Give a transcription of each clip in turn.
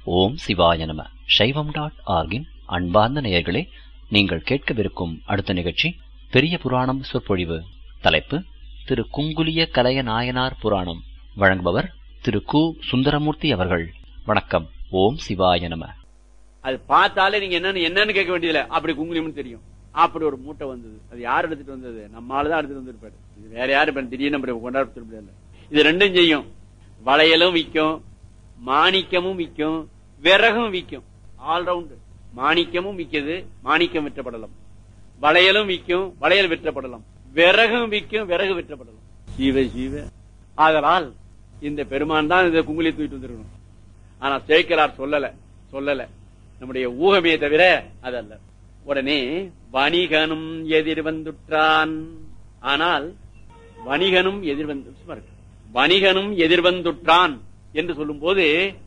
ஓம் சிவாய நம சைவம் டாட் ஆர்கின் அன்பார்ந்த நேயர்களே நீங்கள் கேட்கவிருக்கும் அடுத்த நிகழ்ச்சி பெரிய புராணம் சொற்பொழிவு தலைப்பு திரு குங்குலிய கலைய நாயனார் புராணம் வழங்குபவர் திரு கு சுந்தரமூர்த்தி அவர்கள் வணக்கம் ஓம் சிவாய நம அது பார்த்தாலே நீங்க என்னன்னு என்னன்னு கேட்க வேண்டியதில்ல அப்படி குங்குலியம்னு தெரியும் அப்படி ஒரு மூட்டை வந்தது அது யார் எடுத்துட்டு வந்தது நம்ம ஆளுதான் எடுத்துட்டு வந்திருப்பாரு இது வேற யாரு இப்ப திடீர்னு நம்ம கொண்டாட முடியல இது ரெண்டும் செய்யும் வளையலும் விற்கும் மாணிக்கமும் விற்கும் விறகும் விற்கும் ஆல்ரவுண்டு மாணிக்கமும் விற்குது மாணிக்கம் விற்றப்படலாம் வளையலும் விற்கும் வளையல் விற்றப்படலாம் விறகும் விற்கும் விறகு விற்றப்படலாம் சீவ சீவ ஆதலால் இந்த பெருமான் தான் இந்த குங்குலி தூக்கிட்டு வந்திருக்கணும் ஆனா சேக்கலார் சொல்லல சொல்லல நம்முடைய ஊகமே தவிர அதல்ல உடனே வணிகனும் எதிர் வந்துற்றான் ஆனால் வணிகனும் எதிர்வந்து பாருங்க. வணிகனும் எதிர்வந்துற்றான் என்று சொல்லும் போது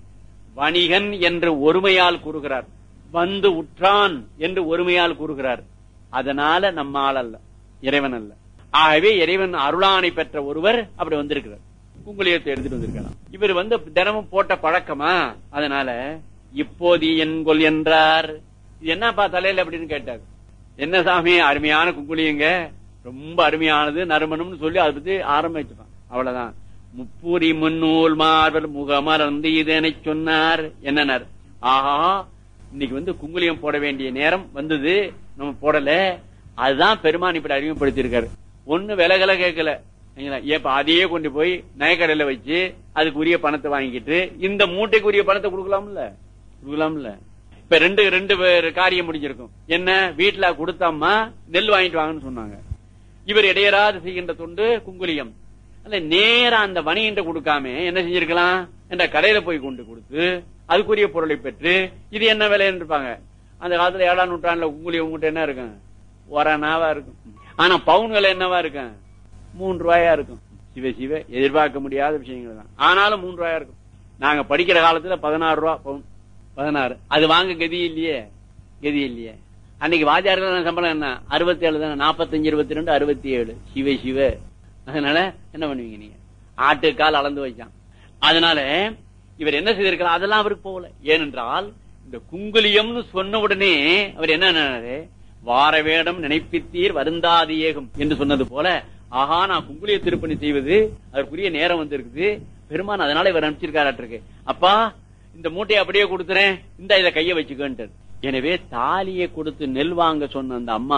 வணிகன் என்று ஒருமையால் கூறுகிறார் வந்து உற்றான் என்று ஒருமையால் கூறுகிறார் அதனால நம்ம ஆள் அல்ல இறைவன் அல்ல ஆகவே இறைவன் அருளானை பெற்ற ஒருவர் அப்படி வந்திருக்கிறார் குங்குலியத்தை எடுத்துட்டு வந்திருக்கலாம் இவர் வந்து தினமும் போட்ட பழக்கமா அதனால இப்போது என்கொல் என்றார் இது என்னப்பா தலையில அப்படின்னு கேட்டார் என்ன சாமி அருமையான குங்குலியங்க ரொம்ப அருமையானது நறுமணம்னு சொல்லி அதை பத்தி ஆரம்பிச்சுட்டான் அவ்வளவுதான் முப்பூரி முன்னூல் மார்பல் முகமலர்ந்து இதனை சொன்னார் என்னன்னார் ஆஹா இன்னைக்கு வந்து குங்குலியம் போட வேண்டிய நேரம் வந்தது நம்ம போடல அதுதான் பெருமான் இப்படி அறிமுகப்படுத்தியிருக்காரு ஒண்ணு விலகல கேட்கல சரிங்களா? ஏப்ப அதையே கொண்டு போய் நகைக்கடையில வச்சு அதுக்கு உரிய பணத்தை வாங்கிட்டு இந்த மூட்டைக்கு உரிய பணத்தை கொடுக்கலாம்ல கொடுக்கலாம்ல இப்ப ரெண்டு ரெண்டு பேர் காரியம் முடிஞ்சிருக்கும் என்ன வீட்டுல கொடுத்தாம்மா நெல் வாங்கிட்டு வாங்கன்னு சொன்னாங்க இவர் இடையராது செய்கின்ற தொண்டு குங்குலியம் அல்ல நேரா அந்த வணிகின்ற கொடுக்காம என்ன செஞ்சிருக்கலாம் என்ற கடையில போய் கொண்டு கொடுத்து அதுக்குரிய பொருளை பெற்று இது என்ன விலைன்னு இருப்பாங்க அந்த காலத்துல ஏழாம் நூற்றாண்டுல குங்குலியம் உங்ககிட்ட என்ன இருக்கும் ஒரணாவா இருக்கும் ஆனா பவுன் விலை என்னவா இருக்கும் மூன்று ரூபாயா இருக்கும் சிவ சிவ எதிர்பார்க்க முடியாத விஷயங்கள் தான் ஆனாலும் மூன்று ரூபாயா இருக்கும் நாங்க படிக்கிற காலத்துல பதினாறு ரூபா பவுன் பதினாறு அது வாங்க கதி இல்லையே கதி இல்லையே அன்னைக்கு வாத்தியார்கள் சம்பளம் என்ன அறுபத்தி ஏழு தானே நாற்பத்தஞ்சு இருபத்தி ரெண்டு அறுபத்தி ஏழு சிவ சிவ அதனால என்ன பண்ணுவீங்க நீங்க ஆட்டுக்கால் அளந்து வச்சான் அதனால இவர் என்ன செய்திருக்கிறார் அதெல்லாம் அவருக்கு போகல ஏனென்றால் இந்த குங்குலியம்னு சொன்ன உடனே அவர் என்ன நினைனாரு வார வேடம் நினைப்பித்தீர் வருந்தாது ஏகும் என்று சொன்னது போல ஆஹா நான் குங்குலிய திருப்பணி செய்வது அதற்குரிய நேரம் வந்திருக்குது பெருமான் அதனால இவர் அனுப்பிச்சிருக்காராட்டிருக்கு அப்பா இந்த மூட்டையை அப்படியே கொடுத்துறேன் இந்த இதை கைய வச்சுக்கன்ட்டு எனவே தாலியை கொடுத்து நெல் வாங்க சொன்ன அந்த அம்மா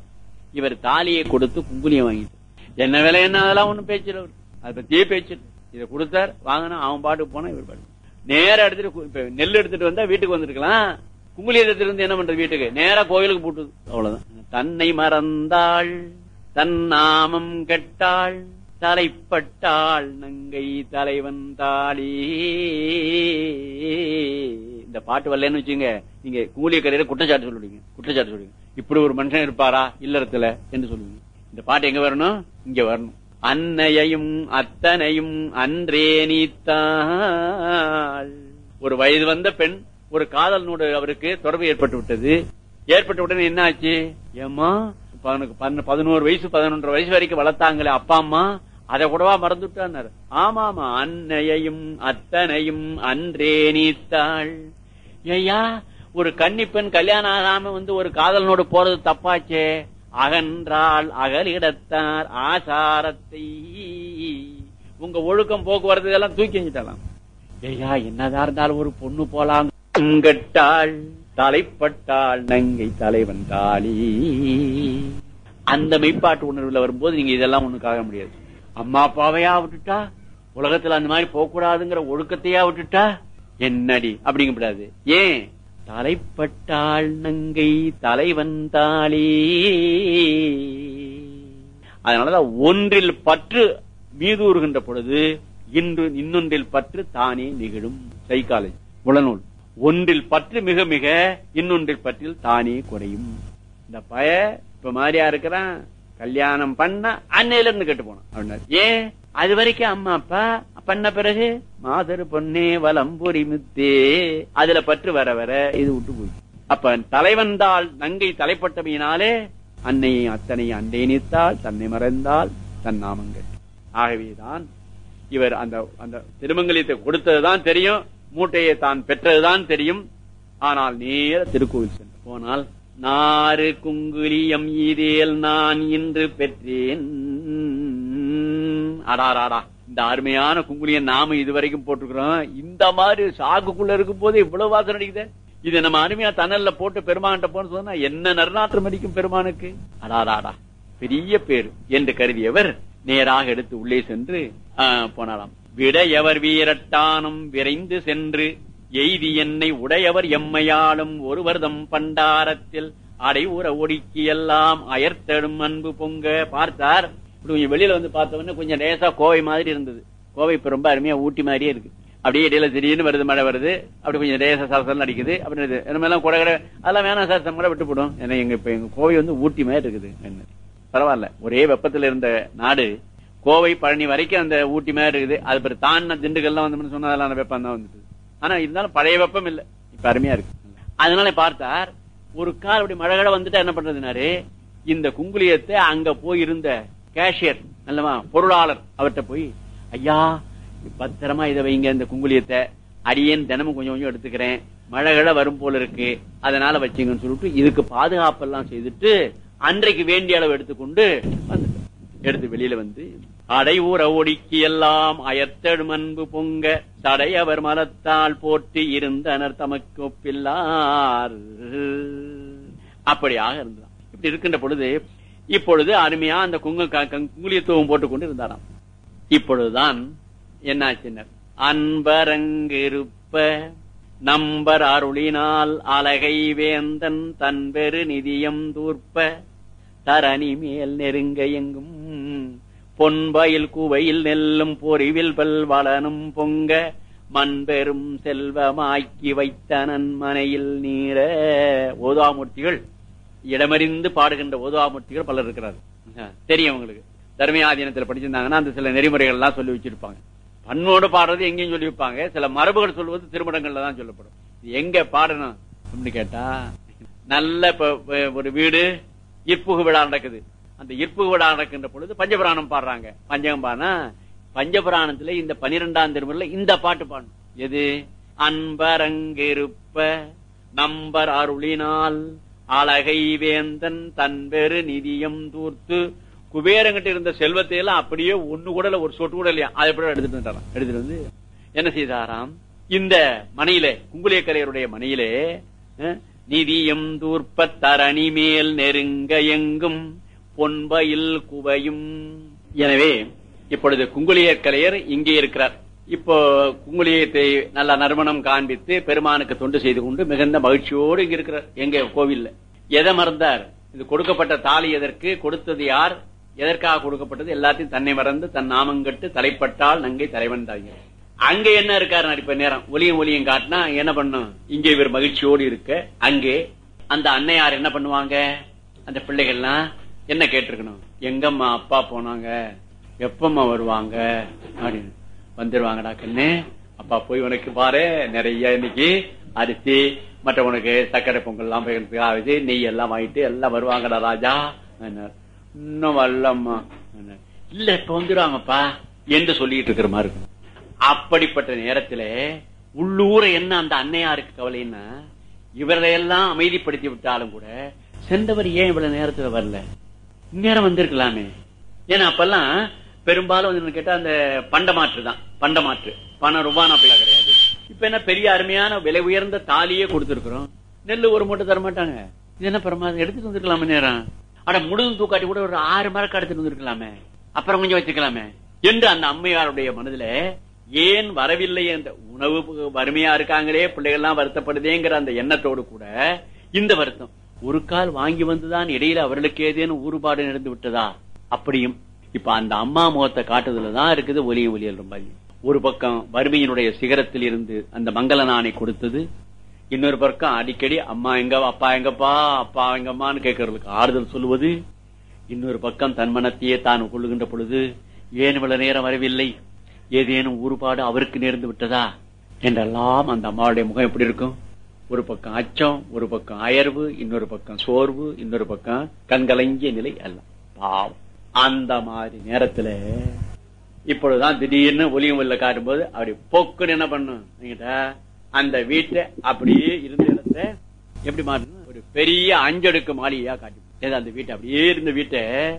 இவர் தாலியை கொடுத்து குங்குலியம் வாங்கிட்டு என்ன விலை என்ன அதெல்லாம் ஒண்ணும் பேச்சு அவர் அதை பத்தியே பேச்சு இல்ல. இதை கொடுத்தார் வாங்கினா அவன் பாட்டுக்கு போனா இவர் பாட்டு நேரா எடுத்துட்டு கு- இப்ப நெல் எடுத்துட்டு வந்தா வீட்டுக்கு வந்திருக்கலாம் குங்குலியத்தை எடுத்துட்டு வந்து என்ன பண்றது வீட்டுக்கு நேரா கோயிலுக்கு போட்டுது அவ்வளவுதான் தன்னை மறந்தாள் தன் நாமம் கெட்டாள் தலைப்பட்டாள் நங்கை தலைவன் தாளி இந்த பாட்டு வரலன்னு வச்சுங்க நீங்க கூலிய கரையில குற்றச்சாட்டு சொல்லுவீங்க குற்றச்சாட்டு சொல்லுவீங்க இப்படி ஒரு மனுஷன் இருப்பாரா இல்லறத்துல என்று சொல்லுவீங்க இந்த பாட்டு எங்க வரணும் இங்க வரணும் அன்னையையும் அத்தனையும் அன்றே நீத்தாள் ஒரு வயது வந்த பெண் ஒரு காதலனோடு அவருக்கு தொடர்பு ஏற்பட்டு விட்டது ஏற்பட்ட உடனே என்ன ஆச்சு ஏமா அவனுக்கு பன்ன- பதினோரு வயசு பதினொன்றரை வயசு வரைக்கும் வளர்த்தாங்களே அப்பா அம்மா அதை கூடவா மறந்துட்டார் ஆமா ஆமா அன்னையையும் அத்தனையும் அன்றே நீத்தாள் ஐயா ஒரு கன்னி பெண் கல்யாணம் ஆகாம வந்து ஒரு காதலனோடு போறது தப்பாச்சே அகன்றால் அகலிடத்தார் ஆசாரத்தை உங்க ஒழுக்கம் போக்குவரத்து இதெல்லாம் தூக்கி எஞ்சிட்டலாம் ஐயா என்னதா இருந்தாலும் ஒரு பொண்ணு போலாம் கட்டாள் தலைப்பட்டாள் நங்கை தலைவன் தாளி அந்த மெய்ப்பாட்டு உணர்வுல வரும்போது நீங்க இதெல்லாம் ஒண்ணுக்காக முடியாது அம்மா அப்பாவையா விட்டுட்டா உலகத்துல அந்த மாதிரி போக கூடாதுங்கிற ஒழுக்கத்தையா விட்டுட்டா என்னடி அப்படிங்கக்கூடாது ஏன் தலைப்பட்டாள் நங்கை தலைவன் தாளி அதனாலதான் ஒன்றில் பற்று மீதூறுகின்ற பொழுது இன்று இன்னொன்றில் பற்று தானே நிகழும் சைக்காலஜி உளநூல் ஒன்றில் பற்று மிக மிக இன்னொன்றில் பற்றில் தானே குறையும் இந்த பய இப்ப மாதிரியா இருக்கிறான் கல்யாணம் பண்ண அன்னையில இருந்து கெட்டு போனான் அப்படின்னாரு ஏன் அது வரைக்கும் அம்மா அப்பா பண்ண பிறகு மாதரு பொன்னே வலம்புரி முத்தே அதுல பற்று வர வர இது விட்டு போய் அப்ப தலைவந்தாள் நங்கை தலைப்பட்டமையினாலே அன்னையை அத்தனை அண்டை நீத்தாள் தன்னை மறைந்தால் தன் நாமங்கள் ஆகவேதான் இவர் அந்த அந்த திருமங்கலியத்தை கொடுத்ததுதான் தெரியும் மூட்டையை தான் பெற்றதுதான் தெரியும் ஆனால் நேர திருக்கோவில் சென்று போனால் நாறு குங்குலியம் இதேல் நான் இன்று பெற்றேன் அடாராடா இந்த அருமையான குங்குலியம் நாம இதுவரைக்கும் போட்டுக்கிறோம் இந்த மாதிரி சாக்குக்குள்ள இருக்கும் போது இவ்வளவு வாசனை அடிக்குது இதை நம்ம அருமையா தணல்ல போட்டு பெருமான்கிட்ட போன்னு சொன்னா என்ன நறுநாற்றம் அடிக்கும் பெருமானுக்கு அடாராடா பெரிய பேர் என்று கருதியவர் நேராக எடுத்து உள்ளே சென்று போனாராம் விட எவர் வீரட்டானும் விரைந்து சென்று எய்தி என்னை உடையவர் எம்மையாளும் ஒருவர்தம் பண்டாரத்தில் அடை உற ஒடுக்கி எல்லாம் அயர்த்தடும் அன்பு பொங்க பார்த்தார் இப்படி கொஞ்சம் வெளியில வந்து பார்த்தவொடனே கொஞ்சம் லேசா கோவை மாதிரி இருந்தது கோவை இப்ப ரொம்ப அருமையா ஊட்டி மாதிரியே இருக்கு அப்படியே இடையில திடீர்னு வருது மழை வருது அப்படி கொஞ்சம் லேசா சலசலம் அடிக்குது அப்படின்னு நம்ம எல்லாம் கூட அதெல்லாம் வேணாம் சார் நம்ம விட்டு போடும் ஏன்னா எங்க இப்ப எங்க கோவை வந்து ஊட்டி மாதிரி இருக்குது என்ன பரவாயில்ல ஒரே வெப்பத்துல இருந்த நாடு கோவை பழனி வரைக்கும் அந்த ஊட்டி மாதிரி இருக்குது அது பிறகு தாண்டின திண்டுக்கல்லாம் வந்து சொன்னா அதெல்லாம் வெப்பம் தான் வந்துட்டு ஆனா இருந்தாலும் பழைய வெப்பம் இல்ல இப்ப அருமையா இருக்கு அதனால பார்த்தார் ஒரு கால் அப்படி மழை வந்துட்டா என்ன பண்றதுனாரு இந்த குங்குலியத்தை அங்க போய் இருந்த கேஷியர் நல்லவா பொருளாளர் அவர்கிட்ட போய் ஐயா பத்திரமா இதை வைங்க இந்த குங்குலியத்தை அடியேன் தினமும் கொஞ்சம் கொஞ்சம் எடுத்துக்கிறேன் மழைகளை வரும் போல இருக்கு அதனால வச்சுங்கன்னு சொல்லிட்டு இதுக்கு பாதுகாப்பெல்லாம் செய்துட்டு அன்றைக்கு வேண்டிய அளவு எடுத்துக்கொண்டு வந்துட்டார் எடுத்து வெளியில வந்து அடை ஊற ஒடுக்கி எல்லாம் அயத்தடும் அன்பு பொங்க தடையவர் மலத்தால் போட்டு இருந்தனர் தமக்கு ஒப்பில்லார் அப்படியாக இருந்தான் இப்படி இருக்கின்ற பொழுது இப்பொழுது அருமையா அந்த குங்க குங்குலியத்துவம் போட்டுக்கொண்டு இருந்தாராம் இப்பொழுதுதான் என்னாச்சினர் அன்பரங்கிருப்ப நம்பர் அருளினால் அலகை வேந்தன் தன் பெரு நிதியம் தூர்ப்ப தரணி மேல் நெருங்க எங்கும் பொன்பயில் குவையில் நெல்லும் பொறிவில் பல் வளனும் பொங்க மண்பெரும் செல்வமாக்கி வைத்த நன்மனையில் நீர ஓதாமூர்த்திகள் இடமறிந்து பாடுகின்ற ஓதாமூர்த்திகள் பலர் இருக்கிறார் தெரியும் உங்களுக்கு தர்மயாதீனத்தில் படிச்சிருந்தாங்கன்னா அந்த சில நெறிமுறைகள் எல்லாம் சொல்லி வச்சிருப்பாங்க பண்ணோடு பாடுறது எங்கேயும் சொல்லி வைப்பாங்க சில மரபுகள் சொல்வது திருமணங்கள்ல தான் சொல்லப்படும் எங்க பாடணும் அப்படின்னு கேட்டா நல்ல ஒரு வீடு இற்புகு விழா நடக்குது அந்த இற்புகு விழா நடக்கின்ற பொழுது பஞ்சபுராணம் பாடுறாங்க பஞ்சகம் பானா பஞ்சபுராணத்துல இந்த பனிரெண்டாம் திருமுறையில இந்த பாட்டு பாடணும் எது அன்பரங்கிருப்ப நம்பர் அருளினால் அழகை வேந்தன் தன்பெரு நிதியம் தூர்த்து குபேரங்கிட்ட இருந்த செல்வத்தை எல்லாம் அப்படியே ஒண்ணு கூட ஒரு சொட்டு கூட இல்லையா அதை எப்படி எடுத்துட்டு வந்துட்டாராம் எடுத்துட்டு வந்து என்ன செய்தாராம் இந்த மனையிலே குங்குலியக்கரையருடைய மனையிலே நிதியம் தூர்ப்ப தரணி மேல் நெருங்க எங்கும் பொன்பயில் குவையும் எனவே இப்பொழுது குங்குலியக்கலையர் இங்கே இருக்கிறார் இப்போ குங்குலியத்தை நல்ல நறுமணம் காண்பித்து பெருமானுக்கு தொண்டு செய்து கொண்டு மிகுந்த மகிழ்ச்சியோடு இங்க இருக்கிறார் எங்க கோவில்ல எதை மறந்தார் இது கொடுக்கப்பட்ட தாலி எதற்கு கொடுத்தது யார் எதற்காக கொடுக்கப்பட்டது எல்லாத்தையும் தன்னை மறந்து தன் நாமங்கட்டு தலைப்பட்டால் நங்கை தலைவன் தாங்க அங்க என்ன இருக்காரு இப்ப நேரம் ஒலியும் ஒலியும் காட்டினா என்ன பண்ணும் இங்கே இவர் மகிழ்ச்சியோடு இருக்க அங்கே அந்த அன்னையார் என்ன பண்ணுவாங்க அந்த பிள்ளைகள்லாம் என்ன கேட்டிருக்கணும் எங்கம்மா அப்பா போனாங்க எப்பம்மா வருவாங்க அப்படின்னு வந்துருவாங்கடா கண்ணு அப்பா போய் உனக்கு பாரு நிறைய இன்னைக்கு அரிசி மற்ற உனக்கு சர்க்கரை பொங்கல் எல்லாம் ஆகுது நெய் எல்லாம் வாங்கிட்டு எல்லாம் வருவாங்கடா ராஜா இன்னும் வரலம்மா இல்ல இப்ப வந்துடுவாங்கப்பா என்று சொல்லிட்டு இருக்கிற மாதிரி இருக்கும் அப்படிப்பட்ட நேரத்துல உள்ளூர என்ன அந்த அன்னையாருக்கு கவலைன்னா இவரையெல்லாம் அமைதிப்படுத்தி விட்டாலும் கூட சென்றவர் ஏன் இவ்வளவு நேரத்துல வரல நேரம் வந்திருக்கலாமே ஏன்னா அப்பெல்லாம் பெரும்பாலும் வந்து கேட்டா அந்த பண்டமாற்று தான் பண்டமாற்று பணம் ரூபானா பிள்ளை கிடையாது இப்ப என்ன பெரிய அருமையான விலை உயர்ந்த தாலியே கொடுத்திருக்கிறோம் நெல்லு ஒரு மூட்டை தர மாட்டாங்க இது என்ன பிரமாதம் எடுத்துட்டு வந்திருக்கலாமே நேரம் ஆனா முழுதும் தூக்காட்டி கூட ஒரு ஆறு மரக்கு எடுத்துட்டு வந்திருக்கலாமே அப்புறம் கொஞ்சம் வச்சுக்கலாமே என்று அந்த அம்மையாருடைய மனதுல ஏன் வரவில்லை என்ற உணவு வறுமையா இருக்காங்களே பிள்ளைகள் எல்லாம் வருத்தப்படுதேங்கிற அந்த எண்ணத்தோடு கூட இந்த வருத்தம் ஒரு கால் வாங்கி வந்துதான் இடையில அவர்களுக்கு ஏதேனும் ஊறுபாடு நடந்து விட்டதா அப்படியும் இப்ப அந்த அம்மா முகத்தை காட்டுதலதான் இருக்குது ஒலியும் ஒலியல் ரொம்ப ஒரு பக்கம் வறுமையினுடைய சிகரத்தில் இருந்து அந்த மங்கள நாணை கொடுத்தது இன்னொரு பக்கம் அடிக்கடி அம்மா எங்க அப்பா எங்கப்பா அப்பா எங்கம்மான்னு கேட்கறதுக்கு ஆறுதல் சொல்லுவது இன்னொரு பக்கம் தன் மனத்தையே தான் கொள்ளுகின்ற பொழுது ஏன் இவ்வளவு நேரம் வரவில்லை ஏதேனும் ஊறுபாடு அவருக்கு நேர்ந்து விட்டதா என்றெல்லாம் அந்த அம்மாவுடைய முகம் எப்படி இருக்கும் ஒரு பக்கம் அச்சம் ஒரு பக்கம் அயர்வு இன்னொரு பக்கம் சோர்வு இன்னொரு பக்கம் கண்கலங்கிய நிலை அல்ல பாவம் அந்த மாதிரி நேரத்துல இப்பொழுதுதான் திடீர்னு ஒலியும் வெளில காட்டும்போது அப்படி போக்குன்னு என்ன பண்ணும் அந்த வீட்டை அப்படியே இருந்த இடத்த எப்படி மாற்றணும் ஒரு பெரிய அஞ்சடுக்கு மாளிகையா காட்டி ஏதோ அந்த வீட்டை அப்படியே இருந்த வீட்டை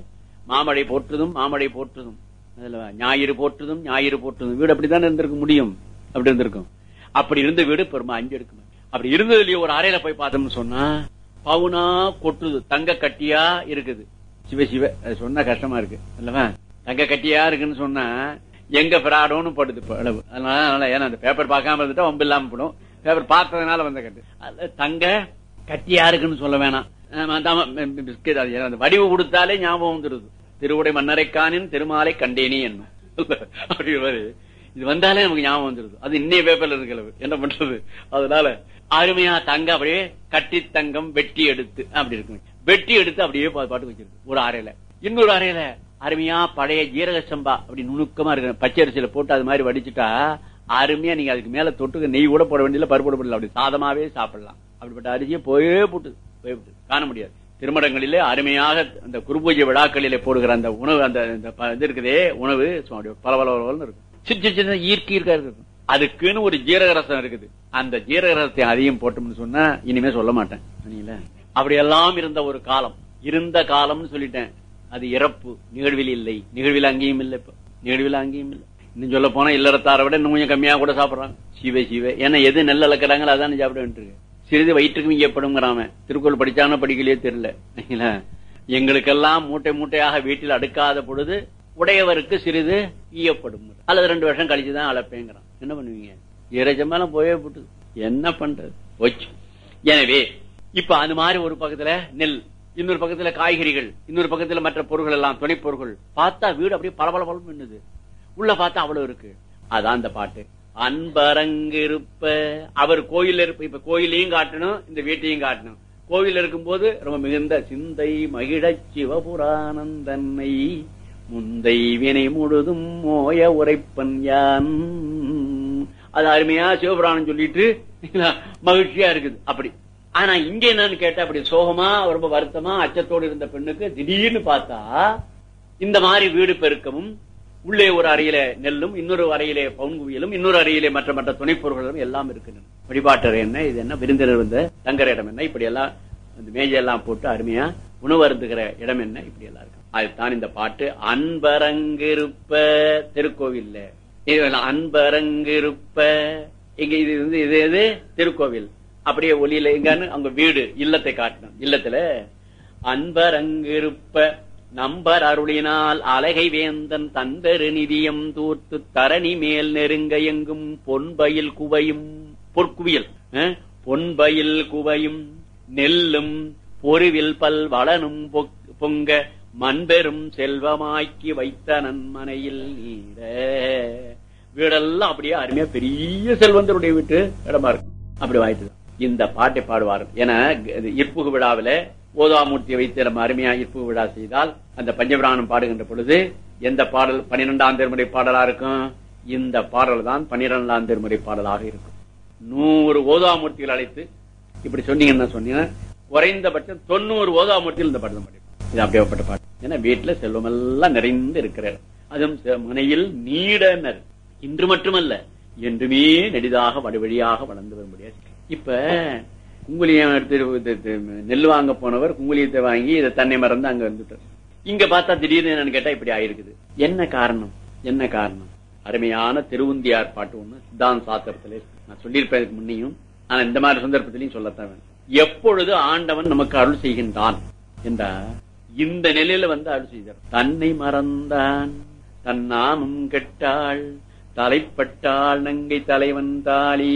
மாமழை போற்றுதும் மாமழை போற்றுதும் அதுல ஞாயிறு போற்றுதும் ஞாயிறு போற்றுதும் வீடு அப்படித்தானே இருந்திருக்க முடியும் அப்படி இருந்திருக்கும் அப்படி இருந்த வீடு பெருமா அஞ்சு அடுக்கு மாடி. அப்படி இருந்ததுலயே ஒரு அறையில போய் பார்த்தோம்னு சொன்னா பவுனா கொட்டுது தங்க கட்டியா இருக்குது சிவ சிவ அது சொன்னா கஷ்டமா இருக்கு அல்லவா தங்க கட்டியா இருக்குன்னு சொன்னா எங்க பிராடோன்னு படுது இப்ப அளவு அதனால அதனால ஏன்னா அந்த பேப்பர் பார்க்காம இருந்துட்டா வம்பு இல்லாம போடும் பேப்பர் பார்த்ததுனால வந்த கட்டு அதுல தங்க கட்டியா இருக்குன்னு சொல்ல வேணாம் ஆமா, அதான் ம- பிஸ்கெட் அது ஏன்னா அந்த வடிவு கொடுத்தாலே ஞாபகம் வந்துருது திருவுடை மன்னரைக்கானின் திருமாலை கண்டேனே என்ன அப்படி மாதிரி இது வந்தாலே நமக்கு ஞாபகம் வந்துருது அது இன்னைய பேப்பர்ல இருக்கிறது என்ன பண்றது அதனால அருமையா தங்க அப்படியே கட்டி தங்கம் வெட்டி எடுத்து அப்படி இருக்கு வெட்டி எடுத்து அப்படியே பா- பாட்டு வச்சிருக்கு ஒரு அறையில இன்னொரு அறையில அருமையா பழைய ஜீரக சம்பா அப்படி நுணுக்கமா இருக்கு பச்சை அரிசியில போட்டு அது மாதிரி வடிச்சுட்டா அருமையா நீங்க அதுக்கு மேல தொட்டுக்க நெய் கூட போட வேண்டியதில்ல பருப்பு கூட போடல அப்படி சாதமாவே சாப்பிடலாம் அப்படிப்பட்ட அரிசியை போயே போட்டு போய் போட்டு காண முடியாது திருமடங்களிலே அருமையாக அந்த குருபூஜை விழாக்களிலே போடுகிற அந்த உணவு அந்த இந்த ப- இது இருக்குதே உணவு சும்மா அப்படியே பலபலன்னு இருக்கும் சின்ன சின்ன ஈர்க்கி இருக்கா இருக்கும் அதுக்குன்னு ஒரு ஜீரக ரசம் இருக்குது அந்த ஜீரக ரசத்தை அதையும் போட்டோம்னு சொன்னா இனிமே சொல்ல மாட்டேன் சரிங்களா? அப்படி எல்லாம் இருந்த ஒரு காலம் இருந்த காலம்னு சொல்லிட்டேன் அது இறப்பு நிகழ்வில் இல்லை நிகழ்வில் அங்கேயும் இல்லை இப்ப நிகழ்வில் அங்கேயும் இல்லை இன்னும் சொல்ல போனா இல்லறத்தாரை விட இன்னும் கொஞ்சம் கம்மியா கூட சாப்பிடுறாங்க சிவ சிவ ஏன்னா எது நெல் அளக்கிறாங்களோ அதான் சாப்பிட வேண்டியிருக்கு சிறிது வயிற்றுக்கும் இயப்படுங்கிறாம திருக்குறள் படிச்சானோ படிக்கலையே தெரியல சரிங்களா? எங்களுக்கெல்லாம் மூட்டை மூட்டையாக வீட்டில் அடுக்காத பொழுது உடையவருக்கு சிறிது ஈயப்படும் அல்லது ரெண்டு வருஷம் கழிச்சுதான் அளப்பேங்கிறான் என்ன பண்ணுவீங்க இறைச்சமெல்லாம் போயே போட்டு என்ன பண்றது போச்சு எனவே இப்ப அந்த மாதிரி ஒரு பக்கத்துல நெல் இன்னொரு பக்கத்துல காய்கறிகள் இன்னொரு பக்கத்துல மற்ற பொருட்கள் எல்லாம் துணை பொருட்கள் பார்த்தா வீடு அப்படியே பளபள பளம் என்னது உள்ள பார்த்தா அவ்வளவு இருக்கு அதான் அந்த பாட்டு அன்பரங்கிருப்ப அவர் கோயில் இருப்ப இப்ப கோயிலையும் காட்டணும் இந்த வீட்டையும் காட்டணும் கோவில் இருக்கும்போது ரொம்ப மிகுந்த சிந்தை மகிழச் சிவபுரானந்தன்னை முந்தை வினை முழுதும் மோய உரைப்பன் யான் அது அருமையா சிவபுராணம் சொல்லிட்டு மகிழ்ச்சியா இருக்குது அப்படி ஆனா இங்க என்னன்னு கேட்டா அப்படி சோகமா ரொம்ப வருத்தமா அச்சத்தோடு இருந்த பெண்ணுக்கு திடீர்னு பார்த்தா இந்த மாதிரி வீடு பெருக்கமும் உள்ளே ஒரு அறையில நெல்லும் இன்னொரு அறையிலே பவுன்குவியலும் இன்னொரு அறையிலே மற்ற மற்ற துணைப் பொருட்களும் எல்லாம் இருக்கின்றன வழிபாட்டறை என்ன இது என்ன விருந்தினர் வந்த தங்குற இடம் என்ன இப்படி எல்லாம் இந்த மேஜையெல்லாம் போட்டு அருமையா உணவு அருந்துகிற இடம் என்ன இப்படி எல்லாம் இருக்கு அதுதான் இந்த பாட்டு அன்பரங்கிருப்ப திருக்கோவில்ல இது அன்பரங்கிருப்ப இங்க இது வந்து இது எது திருக்கோவில் அப்படியே ஒலியில எங்கன்னு அங்க வீடு இல்லத்தை காட்டணும் இல்லத்துல அன்பரங்கிருப்ப நம்பர் அருளினால் அலகை வேந்தன் தன்பெரு நிதியம் தூர்த்து தரணி மேல் நெருங்க எங்கும் பொன்பயில் குவையும் பொற்குவியல் அஹ், பொன்பயில் குவையும் நெல்லும் பொருவில் பல் வளனும் பொக்- பொங்க மண்பெரும் செல்வமாக்கி வைத்த நன்மனையில் நீட வீடெல்லாம் அப்படியே அருமையா பெரிய செல்வந்தருடைய வீட்டு இடமா இருக்கு அப்படி வாய்த்து இந்த பாட்டை பாடுவார் என இது இற்புகு விழாவில ஓதாமூர்த்தியை வைத்து நம்ம அருமையா இற்புகு விழா செய்தால் அந்த பஞ்சபிராணம் பாடுகின்ற பொழுது எந்த பாடல் பன்னிரெண்டாம் திருமுறை பாடலா இருக்கும் இந்த பாடல் தான் பன்னிரெண்டாம் திருமுறை பாடலாக இருக்கும் நூறு ஓதாமூர்த்திகள் அழைத்து இப்படி சொன்னீங்கன்னா சொன்னீங்கன்னா குறைந்தபட்சம் தொண்ணூறு ஓதாமூர்த்திகள் இந்த பாட்டு தான் பாடிருப்பாங்க. இது அப்படியேப்பட்ட பாட்டு ஏன்னா வீட்டுல செல்வம் எல்லாம் நிறைந்து இருக்கிறார் அதுவும் செ- மனையில் நீடனர் இன்று மட்டுமல்ல என்றுமே நெடிதாக வடிவழியாக வளர்ந்து வர முடியாது இப்ப குங்குலியம் எடுத்து இது- இது நெல் வாங்க போனவர் குங்குலியத்தை வாங்கி இதை தன்னை மறந்து அங்க வந்துட்டார் இங்க பார்த்தா திடீர்னு என்னன்னு கேட்டா இப்படி ஆயிருக்குது என்ன காரணம் என்ன காரணம் அருமையான திருவுந்தியார் பாட்டு ஒண்ணு சித்தாந்த சாத்திரத்திலே இருக்கு. நான் சொல்லியிருப்பேன் இதுக்கு முன்னையும் ஆனா இந்த மாதிரி சந்தர்ப்பத்திலையும் சொல்லத்தான் வேணும் எப்பொழுது ஆண்டவன் நமக்கு அருள் செய்கின்றான் என்றா இந்த நிலையில வந்து அருள் செய்தார் தன்னை மறந்தான் தன் நாமம் கெட்டாள் தலைப்பட்டாள் நங்கை தலைவன் தாளி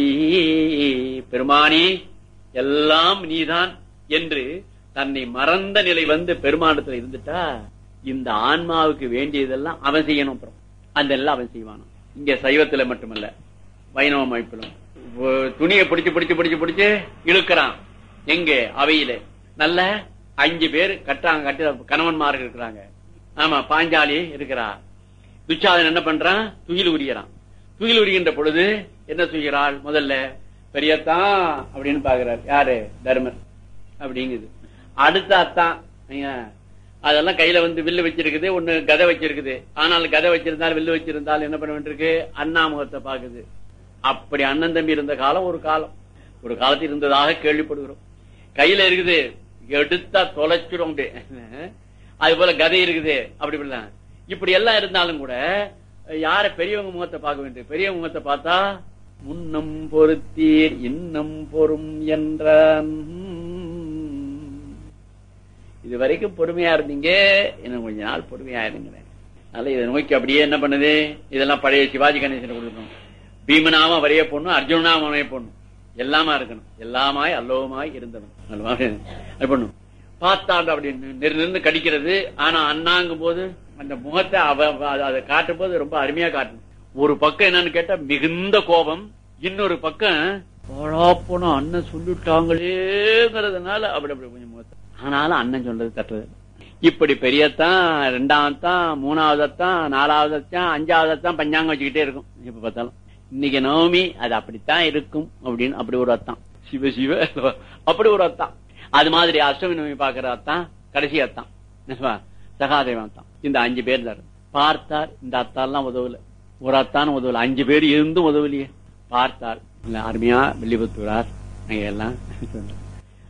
பெருமானே எல்லாம் நீதான் என்று தன்னை மறந்த நிலை வந்து பெருமானத்துல இருந்துட்டா இந்த ஆன்மாவுக்கு வேண்டியதெல்லாம் அவன் செய்யணும் அப்புறம் அந்த எல்லாம் அவன் செய்வானோ இங்க சைவத்துல மட்டுமல்ல வைணவ அமைப்பிலும் ஒ- துணியை பிடிச்சு பிடிச்சு பிடிச்சு பிடிச்சு இழுக்கிறான் எங்க அவையில நல்ல அஞ்சு பேர் கட்டுறாங்க கட்டி கணவன்மார்கள் இருக்கிறாங்க ஆமா பாஞ்சாலி இருக்கிறா துச்சாதன் என்ன பண்றான் துயில் உரியறான் துயில் உரிகின்ற பொழுது என்ன செய்கிறாள் முதல்ல பெரியத்தான் அப்படின்னு பாக்குறார் யாரு தர்மர் அப்படிங்குது அடுத்த அத்தான் ஐயா, அதெல்லாம் கையில வந்து வில்லு வச்சிருக்குது ஒண்ணு கதை வச்சிருக்குது ஆனால் கதை வச்சிருந்தால் வில்லு வச்சிருந்தால் என்ன பண்ண வேண்டியிருக்கு அண்ணாமுகத்தை பாக்குது அப்படி அண்ணன் தம்பி இருந்த காலம் ஒரு காலம் ஒரு காலத்தில் இருந்ததாக கேள்விப்படுகிறோம் கையில இருக்குது எடுத்தா தொலைச்சிடும் அப்படியே அது போல கதை இருக்குது அப்படி இப்படிதான் இப்படி எல்லாம் இருந்தாலும் கூட யார பெரியவங்க முகத்தை பார்க்க வேண்டியது பெரியவங்க முகத்தை பார்த்தா முன்னம் பொருத்தீர் இன்னம் பொறும் என்றான் இது வரைக்கும் பொறுமையா இருந்தீங்க இன்னும் கொஞ்ச நாள் பொறுமையா இருங்கிறேன் அதனால இதை நோக்கி அப்படியே என்ன பண்ணுது இதெல்லாம் பழைய சிவாஜி கணேசன் கொடுக்கணும் பீமனாம வரைய பொண்ணும் அர்ஜுனாம வரைய பொண்ணும் எல்லாமா இருக்கணும் எல்லாமாய் அல்லோமாய் இருந்தவன் அல்லவா? அது பண்ணும் பார்த்தாண்டு அப்படி நிறு நின்று கடிக்கிறது ஆனா அண்ணாங்கும் போது அந்த முகத்தை அவ அவ- அதை காட்டும் போது ரொம்ப அருமையா காட்டணும் ஒரு பக்கம் என்னன்னு கேட்டா மிகுந்த கோபம் இன்னொரு பக்கம் போனா அண்ணன் சொல்லிட்டாங்களேங்கிறதுனால அப்படி அப்படி கொஞ்சம் முகத்தை ஆனாலும் அண்ணன் சொல்றது தட்டுறது இல்ல. இப்படி பெரியத்தான் ரெண்டாவதான் மூணாவதத்தான் நாலாவதத்தான் அஞ்சாவதத்தான் பஞ்சாங்கம் வச்சுக்கிட்டே இருக்கும் இப்ப பார்த்தாலும் இன்னைக்கு நவமி அது அப்படித்தான் இருக்கும் அப்படின்னு அப்படி ஒரு அர்த்தம் சிவ சிவ அப்படி ஒரு அர்த்தம் அது மாதிரி அஷ்டமி நவமி பாக்குற அர்த்தம் கடைசி அர்த்தம் என்னவா? சகாதேவன் அர்த்தம் இந்த அஞ்சு பேர் தான் இருக்கு. பார்த்தார் இந்த அத்தாலாம் உதவல ஒரு அத்தான உதவல அஞ்சு பேர் இருந்தும் உதவலையே பார்த்தார் இல்ல அருமையா வெள்ளிபுத்தூரார் அங்க எல்லாம் சொன்னார்.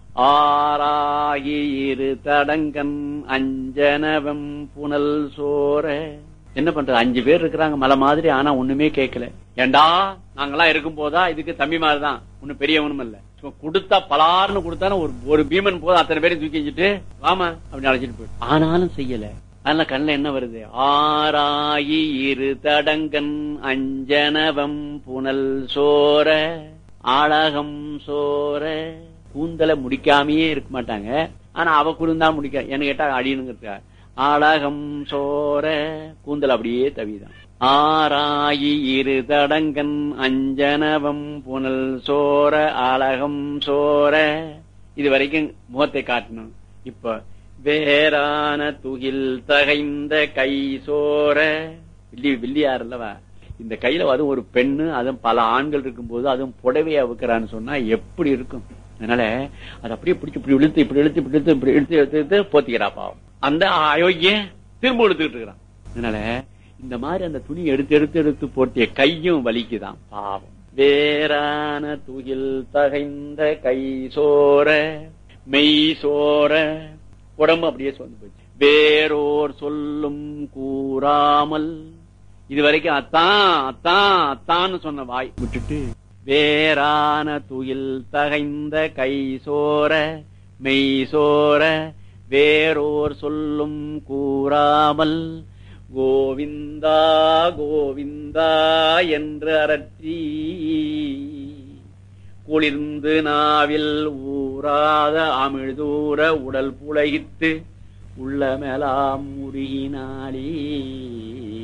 ஆராகி இரு தடங்கன் அஞ்சனவம் புனல் சோர என்ன பண்றது அஞ்சு பேர் இருக்கிறாங்க மலை மாதிரி ஆனா ஒண்ணுமே கேட்கல ஏண்டா நாங்கெல்லாம் இருக்கும் போதா இதுக்கு தம்பி மாதிரி தான் ஒண்ணும் பெரியவனும் இல்ல சும்மா கொடுத்தா பலார்னு கொடுத்தானே ஒரு ஒரு பீமன் போதும் அத்தனை பேரையும் தூக்கி வச்சுட்டு வாமா அப்படின்னு அழைச்சிட்டு போயிட்டு ஆனாலும் செய்யல அதனால கண்ணுல என்ன வருது ஆராயி இரு தடங்கன் அஞ்சனவம் புனல் சோர ஆழகம் சோர கூந்தலை முடிக்காமயே இருக்க மாட்டாங்க ஆனா அவ குளிர்ந்தா முடிக்க என்ன கேட்டா அடினுங்கிறதுக்கா ஆழகம் சோர கூந்தல் அப்படியே தவிதான் ஆராயி இரு தடங்கன் அஞ்சனவம் புனல் சோர ஆழகம் சோர இது வரைக்கும் முகத்தை காட்டணும் இப்ப வேறான துகில் தகைந்த கை சோர வில்லி வில்லியார் அல்லவா இந்த கையில அதுவும் ஒரு பெண்ணு அதுவும் பல ஆண்கள் இருக்கும்போது அதுவும் புடவையா வைக்கிறான்னு சொன்னா எப்படி இருக்கும் அதனால அது அப்படியே பிடிச்சி இப்படி இழுத்து இப்படி இழுத்து இப்படி இழுத்து இப்படி இழுத்து எடுத்து எடுத்து போத்திக்கிறா பாவம் அந்த அயோக்கிய திரும்ப இழுத்துக்கிட்டு இருக்கிறான் அதனால இந்த மாதிரி அந்த துணி எடுத்து எடுத்து எடுத்து போட்டிய கையும் வலிக்குதான் பாவம் வேறான துகில் தகைந்த கை சோர மெய் சோர உடம்பு அப்படியே சோர்ந்து போச்சு வேறோர் சொல்லும் கூறாமல் இது வரைக்கும் அத்தான் அத்தான் அத்தான்னு சொன்ன வாய் விட்டுட்டு வேறான துயில் தகைந்த கை சோர மெய் சோர வேறோர் சொல்லும் கூறாமல் கோவிந்தா கோவிந்தா என்று அரற்றி குளிர்ந்து நாவில் ஊறாத அமிழ்தூர உடல் புலகித்து உள்ளமெலாம் முருகினாலே